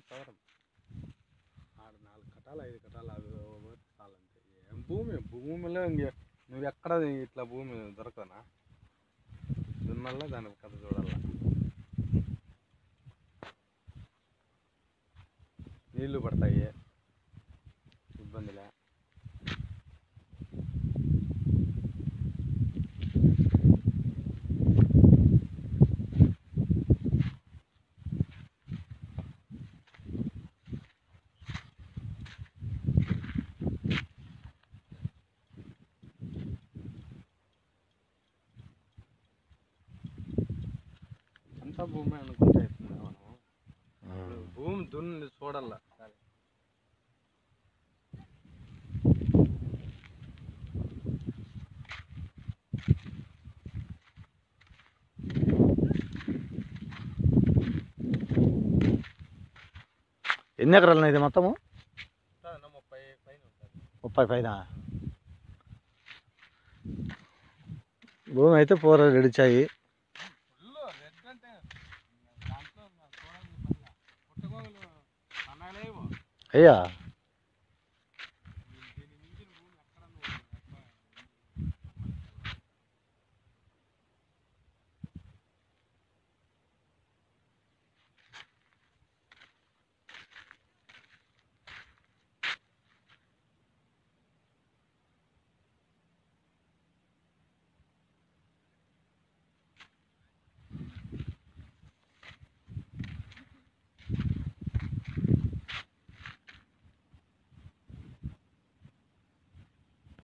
చదరం ఆడ నాలుగు కట్టాలు ఐదు కట్టాలు అవి పోతే చాలంతే ఏం భూమి భూమిలో ఇంక నువ్వు ఎక్కడ ఇట్లా భూమి దొరకనా దున్నల్లా దాని కథ చూడాలా నీళ్లు పడతాయి ఇబ్బందిలే అంతా భూమి అనుకుంటే అవుతుందా మనం భూమి దున్ని చూడాల ఎన్ని ఎకరాలు ఉన్నాయి ఇది మొత్తము ముప్పై పైన ఉంటుంది ముప్పై పైన భూమి అయితే పూర రెడిచాయి ఫుల్ రెడ్ అంటే దాంట్లో చూడాలి పుట్టగోగులు అన్నాలేవు అయ్యా